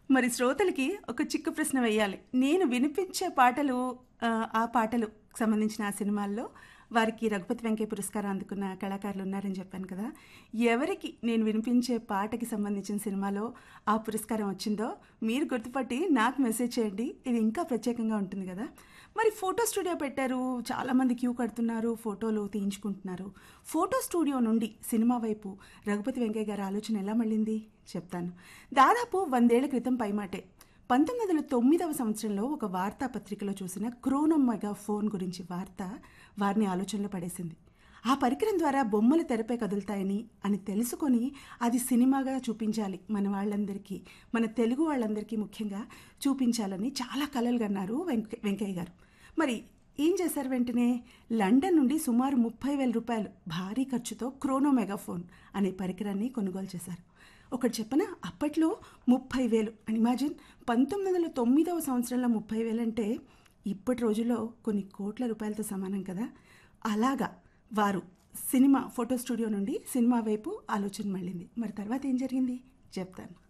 మరి శ్రోతలకి ఒక చిక్కు ప్రశ్న వేయాలి నేను వినిపించే పాటలు ఆ, ఆ పాటలు సంబంధించిన ఆ సినిమాల్లో వారికి రఘుపతి వెంకయ్య పురస్కారం అందుకున్న కళాకారులు ఉన్నారని చెప్పాను కదా ఎవరికి నేను వినిపించే పాటకి సంబంధించిన సినిమాలో ఆ పురస్కారం వచ్చిందో మీరు గుర్తుపట్టి నాకు మెసేజ్ చేయండి ఇది ఇంకా ప్రత్యేకంగా ఉంటుంది కదా మరి ఫోటో స్టూడియో పెట్టారు చాలామంది క్యూ కడుతున్నారు ఫోటోలు తీయించుకుంటున్నారు ఫోటో స్టూడియో నుండి సినిమా వైపు రఘుపతి వెంకయ్య గారి ఆలోచన ఎలా మళ్ళింది చెప్తాను దాదాపు వందేళ్ల క్రితం పైమాటే పంతొమ్మిది వందల తొమ్మిదవ సంవత్సరంలో ఒక వార్తాపత్రికలో చూసిన క్రోనమ్ మెగా ఫోన్ గురించి వార్త వారిని ఆలోచనలో పడేసింది ఆ పరికరం ద్వారా బొమ్మలు తెరపై కదులుతాయని అని తెలుసుకొని అది సినిమాగా చూపించాలి మన వాళ్ళందరికీ మన తెలుగు వాళ్ళందరికీ ముఖ్యంగా చూపించాలని చాలా కలలు కన్నారు వెంక వెంకయ్య గారు మరి ఏం చేశారు వెంటనే లండన్ నుండి సుమారు ముప్పై వేల రూపాయలు భారీ ఖర్చుతో క్రోనో మెగాఫోన్ అనే పరికరాన్ని కొనుగోలు చేశారు ఒకటి చెప్పన అప్పట్లో ముప్పై వేలు అని ఇమాజిన్ పంతొమ్మిది వందల తొమ్మిదవ సంవత్సరంలో ముప్పై వేలు అంటే ఇప్పటి రోజుల్లో కొన్ని కోట్ల రూపాయలతో సమానం కదా అలాగా వారు సినిమా ఫోటో స్టూడియో నుండి సినిమా వైపు ఆలోచన మళ్ళింది మరి తర్వాత ఏం జరిగింది చెప్తాను